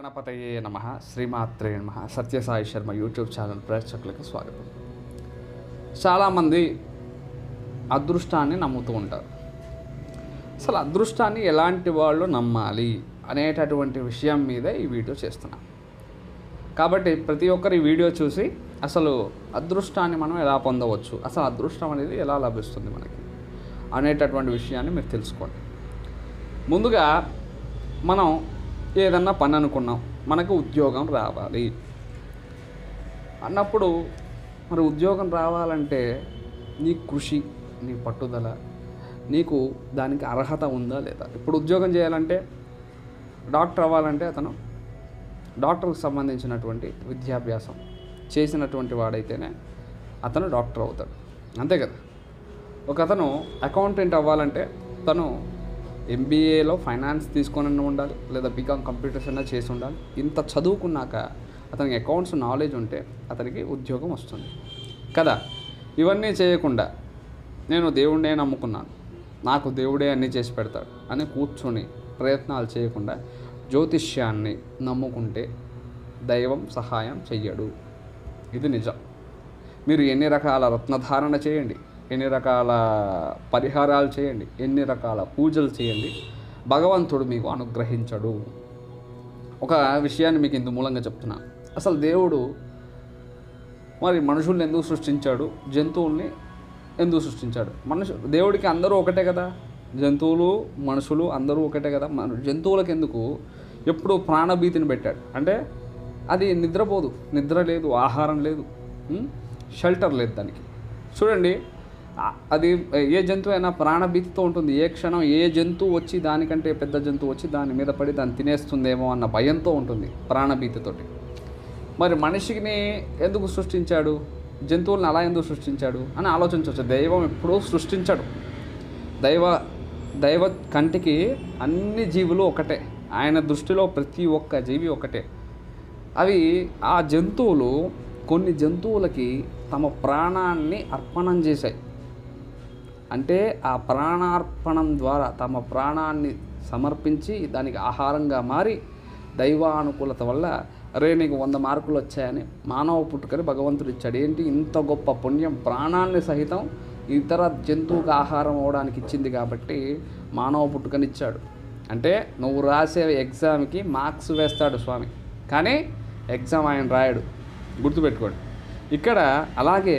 గణపతయే నమ శ్రీమాత్రే నమ సత్యసాయి శర్మ యూట్యూబ్ ఛానల్ ప్రేక్షకులకు స్వాగతం చాలామంది అదృష్టాన్ని నమ్ముతూ ఉంటారు అసలు అదృష్టాన్ని ఎలాంటి వాళ్ళు నమ్మాలి అనేటటువంటి విషయం మీద ఈ వీడియో చేస్తున్నాం కాబట్టి ప్రతి ఒక్కరు ఈ వీడియో చూసి అసలు అదృష్టాన్ని మనం ఎలా పొందవచ్చు అసలు అదృష్టం అనేది ఎలా లభిస్తుంది మనకి అనేటటువంటి విషయాన్ని మీరు తెలుసుకోండి ముందుగా మనం ఏదన్నా పని అనుకున్నాం మనకు ఉద్యోగం రావాలి అన్నప్పుడు మరి ఉద్యోగం రావాలంటే నీ కృషి నీ పట్టుదల నీకు దానికి అర్హత ఉందా లేదా ఇప్పుడు ఉద్యోగం చేయాలంటే డాక్టర్ అవ్వాలంటే అతను డాక్టర్కి సంబంధించినటువంటి విద్యాభ్యాసం చేసినటువంటి వాడైతేనే అతను డాక్టర్ అవుతాడు అంతే కదా ఒక అతను అకౌంటెంట్ అవ్వాలంటే తను ఎంబీఏలో ఫైనాన్స్ తీసుకొని ఉండాలి లేదా బీకామ్ కంప్యూటర్స్ అయినా చేసి ఉండాలి ఇంత చదువుకున్నాక అతనికి అకౌంట్స్ నాలెడ్జ్ ఉంటే అతనికి ఉద్యోగం వస్తుంది కదా ఇవన్నీ చేయకుండా నేను దేవుడినే నమ్ముకున్నాను నాకు దేవుడే అన్నీ చేసి పెడతాడు అని కూర్చొని ప్రయత్నాలు చేయకుండా జ్యోతిష్యాన్ని నమ్ముకుంటే దైవం సహాయం చెయ్యడు ఇది నిజం మీరు ఎన్ని రకాల రత్నధారణ చేయండి ఎన్ని రకాల పరిహారాలు చేయండి ఎన్ని రకాల పూజలు చేయండి భగవంతుడు మీకు అనుగ్రహించడు ఒక విషయాన్ని మీకు ఇందు మూలంగా చెప్తున్నాను అసలు దేవుడు మరి మనుషుల్ని ఎందుకు సృష్టించాడు జంతువుల్ని ఎందుకు సృష్టించాడు మనుషు దేవుడికి అందరూ ఒకటే కదా జంతువులు మనుషులు అందరూ ఒకటే కదా మన జంతువులకు ఎందుకు ఎప్పుడు ప్రాణభీతిని పెట్టాడు అంటే అది నిద్రపోదు నిద్ర లేదు ఆహారం లేదు ఉం? షెల్టర్ లేదు దానికి చూడండి ఆ- అది ఏ జంతువు అయినా ప్రాణభీతితో ఉంటుంది ఏ క్షణం ఏ జంతువు వచ్చి దానికంటే పెద్ద జంతువు వచ్చి దాని మీద పడి దాన్ని తినేస్తుందేమో అన్న భయంతో ఉంటుంది ప్రాణభీతితోటి మరి మనిషిని ఎందుకు సృష్టించాడు జంతువులను అలా ఎందుకు సృష్టించాడు అని ఆలోచించవచ్చు దైవం ఎప్పుడూ సృష్టించాడు దైవ దైవ కంటికి అన్ని జీవులు ఒకటే ఆయన దృష్టిలో ప్రతి ఒక్క జీవి ఒకటే అవి ఆ జంతువులు కొన్ని జంతువులకి తమ ప్రాణాన్ని అర్పణం చేశాయి అంటే ఆ ప్రాణార్పణం ద్వారా తమ ప్రాణాన్ని సమర్పించి దానికి ఆహారంగా మారి దైవానుకూలత వల్ల అరే నీకు వంద మార్కులు వచ్చాయని మానవ పుట్టుకని భగవంతుడు ఇచ్చాడు ఏంటి ఇంత గొప్ప పుణ్యం ప్రాణాన్ని సహితం ఇతర జంతువుకి ఆహారం అవడానికి ఇచ్చింది కాబట్టి మానవ పుట్టుకనిచ్చాడు అంటే నువ్వు రాసే ఎగ్జామ్కి మార్క్స్ వేస్తాడు స్వామి కానీ ఎగ్జామ్ ఆయన రాయడు గుర్తుపెట్టుకోండి ఇక్కడ అలాగే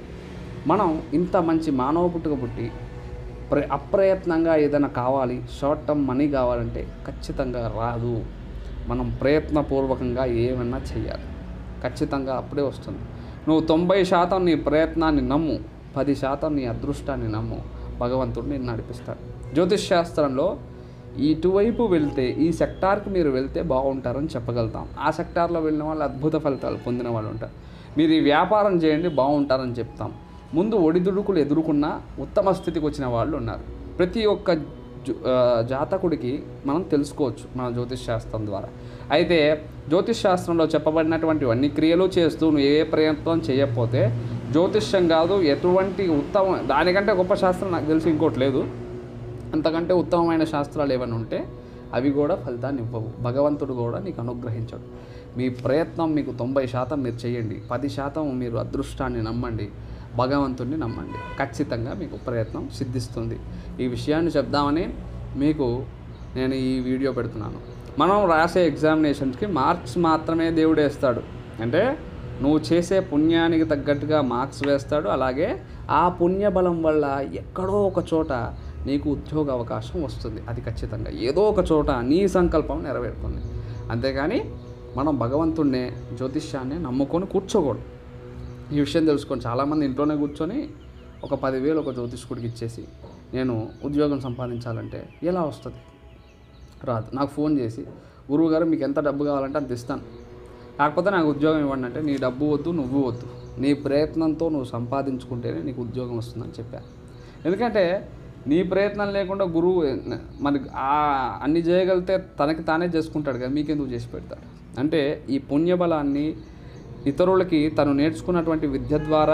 మనం ఇంత మంచి మానవ పుట్టుక పుట్టి ప్ర అప్రయత్నంగా ఏదైనా కావాలి షార్ట్ టర్మ్ మనీ కావాలంటే ఖచ్చితంగా రాదు మనం ప్రయత్నపూర్వకంగా ఏమన్నా చేయాలి ఖచ్చితంగా అప్పుడే వస్తుంది నువ్వు తొంభై శాతం నీ ప్రయత్నాన్ని నమ్ము పది శాతం నీ అదృష్టాన్ని నమ్ము భగవంతుడు నేను నడిపిస్తాడు జ్యోతిష్ శాస్త్రంలో ఇటువైపు వెళ్తే ఈ సెక్టార్కి మీరు వెళ్తే బాగుంటారని చెప్పగలుగుతాం ఆ సెక్టార్లో వెళ్ళిన వాళ్ళు అద్భుత ఫలితాలు పొందిన వాళ్ళు ఉంటారు మీరు ఈ వ్యాపారం చేయండి బాగుంటారని చెప్తాం ముందు ఒడిదుడుకులు ఎదుర్కొన్న ఉత్తమ స్థితికి వచ్చిన వాళ్ళు ఉన్నారు ప్రతి ఒక్క జు- ఆ, జాతకుడికి మనం తెలుసుకోవచ్చు మన జ్యోతిష్ శాస్త్రం ద్వారా అయితే జ్యోతిష్ శాస్త్రంలో చెప్పబడినటువంటి అన్ని క్రియలు చేస్తూ నువ్వు ఏ ప్రయత్నం చేయకపోతే జ్యోతిష్యం కాదు ఎటువంటి ఉత్తమ దానికంటే గొప్ప శాస్త్రం నాకు తెలిసి ఇంకోటి లేదు అంతకంటే ఉత్తమమైన శాస్త్రాలు ఏమైనా ఉంటే అవి కూడా ఫలితాన్ని ఇవ్వవు భగవంతుడు కూడా నీకు అనుగ్రహించడు మీ ప్రయత్నం మీకు తొంభై శాతం మీరు చేయండి పది శాతం మీరు అదృష్టాన్ని నమ్మండి భగవంతుడిని నమ్మండి ఖచ్చితంగా మీకు ప్రయత్నం సిద్ధిస్తుంది ఈ విషయాన్ని చెప్దామని మీకు నేను ఈ వీడియో పెడుతున్నాను మనం రాసే ఎగ్జామినేషన్స్కి మార్క్స్ మాత్రమే దేవుడు వేస్తాడు అంటే నువ్వు చేసే పుణ్యానికి తగ్గట్టుగా మార్క్స్ వేస్తాడు అలాగే ఆ పుణ్యబలం వల్ల ఎక్కడో ఒక చోట నీకు ఉద్యోగ అవకాశం వస్తుంది అది ఖచ్చితంగా ఏదో ఒక చోట నీ సంకల్పం నెరవేరుతుంది అంతేగాని మనం భగవంతుణ్ణే జ్యోతిష్యాన్ని నమ్ముకొని కూర్చోకూడదు ఈ విషయం తెలుసుకొని చాలామంది ఇంట్లోనే కూర్చొని ఒక పదివేలు ఒక జ్యోతిష్కుడికి ఇచ్చేసి నేను ఉద్యోగం సంపాదించాలంటే ఎలా వస్తుంది రాదు నాకు ఫోన్ చేసి గురువు గారు మీకు ఎంత డబ్బు కావాలంటే అంత ఇస్తాను కాకపోతే నాకు ఉద్యోగం ఇవ్వండి అంటే నీ డబ్బు వద్దు నువ్వు వద్దు నీ ప్రయత్నంతో నువ్వు సంపాదించుకుంటేనే నీకు ఉద్యోగం వస్తుందని చెప్పాను ఎందుకంటే నీ ప్రయత్నం లేకుండా గురువు మరి ఆ అన్ని చేయగలిగితే తనకి తానే చేసుకుంటాడు కదా మీకెందుకు చేసి పెడతాడు అంటే ఈ పుణ్యబలాన్ని ఇతరులకి తను నేర్చుకున్నటువంటి విద్య ద్వారా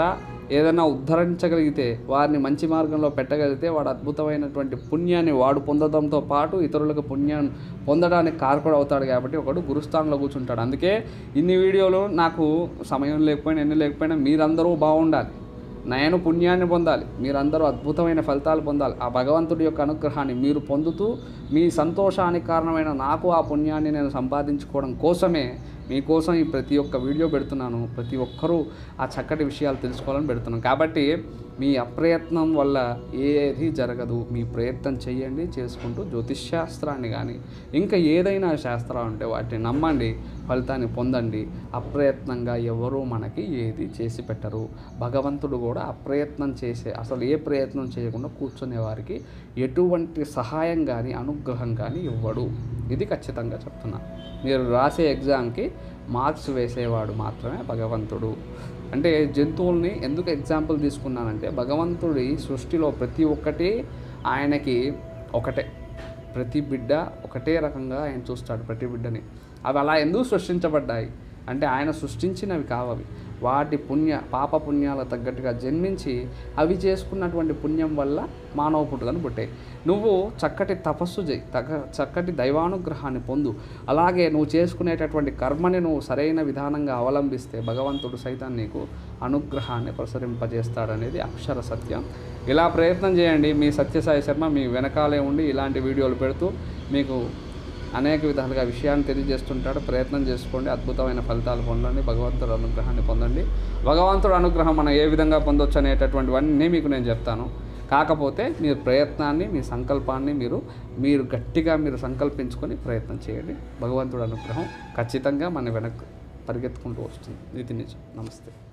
ఏదైనా ఉద్ధరించగలిగితే వారిని మంచి మార్గంలో పెట్టగలిగితే వాడు అద్భుతమైనటువంటి పుణ్యాన్ని వాడు పొందడంతో పాటు ఇతరులకు పుణ్యం పొందడానికి కారకుడు అవుతాడు కాబట్టి ఒకడు గురుస్థానంలో కూర్చుంటాడు అందుకే ఇన్ని వీడియోలు నాకు సమయం లేకపోయినా ఎన్ని లేకపోయినా మీరందరూ బాగుండాలి నేను పుణ్యాన్ని పొందాలి మీరందరూ అద్భుతమైన ఫలితాలు పొందాలి ఆ భగవంతుడి యొక్క అనుగ్రహాన్ని మీరు పొందుతూ మీ సంతోషానికి కారణమైన నాకు ఆ పుణ్యాన్ని నేను సంపాదించుకోవడం కోసమే మీకోసం ఈ ప్రతి ఒక్క వీడియో పెడుతున్నాను ప్రతి ఒక్కరూ ఆ చక్కటి విషయాలు తెలుసుకోవాలని పెడుతున్నాను కాబట్టి మీ అప్రయత్నం వల్ల ఏది జరగదు మీ ప్రయత్నం చేయండి చేసుకుంటూ జ్యోతిష్ శాస్త్రాన్ని కానీ ఇంకా ఏదైనా శాస్త్రాలు ఉంటే వాటిని నమ్మండి ఫలితాన్ని పొందండి అప్రయత్నంగా ఎవరూ మనకి ఏది చేసి పెట్టరు భగవంతుడు కూడా అప్రయత్నం చేసే అసలు ఏ ప్రయత్నం చేయకుండా కూర్చునే వారికి ఎటువంటి సహాయం కానీ అనుగ్రహం కానీ ఇవ్వడు ఇది ఖచ్చితంగా చెప్తున్నా మీరు రాసే ఎగ్జామ్కి మార్క్స్ వేసేవాడు మాత్రమే భగవంతుడు అంటే జంతువుల్ని ఎందుకు ఎగ్జాంపుల్ తీసుకున్నానంటే భగవంతుడి సృష్టిలో ప్రతి ఒక్కటి ఆయనకి ఒకటే ప్రతి బిడ్డ ఒకటే రకంగా ఆయన చూస్తాడు ప్రతి బిడ్డని అవి అలా ఎందుకు సృష్టించబడ్డాయి అంటే ఆయన సృష్టించినవి కావవి వాటి పుణ్య పాప పుణ్యాల తగ్గట్టుగా జన్మించి అవి చేసుకున్నటువంటి పుణ్యం వల్ల మానవ పుట్టుకను పుట్టాయి నువ్వు చక్కటి తపస్సు చేయి తగ చక్కటి దైవానుగ్రహాన్ని పొందు అలాగే నువ్వు చేసుకునేటటువంటి కర్మని నువ్వు సరైన విధానంగా అవలంబిస్తే భగవంతుడు సైతం నీకు అనుగ్రహాన్ని ప్రసరింపజేస్తాడనేది అక్షర సత్యం ఇలా ప్రయత్నం చేయండి మీ సత్యసాయి శర్మ మీ వెనకాలే ఉండి ఇలాంటి వీడియోలు పెడుతూ మీకు అనేక విధాలుగా విషయాన్ని తెలియజేస్తుంటాడు ప్రయత్నం చేసుకోండి అద్భుతమైన ఫలితాలు పొందండి భగవంతుడు అనుగ్రహాన్ని పొందండి భగవంతుడు అనుగ్రహం మనం ఏ విధంగా పొందొచ్చు అనేటటువంటివన్నీ మీకు నేను చెప్తాను కాకపోతే మీరు ప్రయత్నాన్ని మీ సంకల్పాన్ని మీరు మీరు గట్టిగా మీరు సంకల్పించుకొని ప్రయత్నం చేయండి భగవంతుడు అనుగ్రహం ఖచ్చితంగా మన వెనక్కి పరిగెత్తుకుంటూ వస్తుంది ఇది నిజం నమస్తే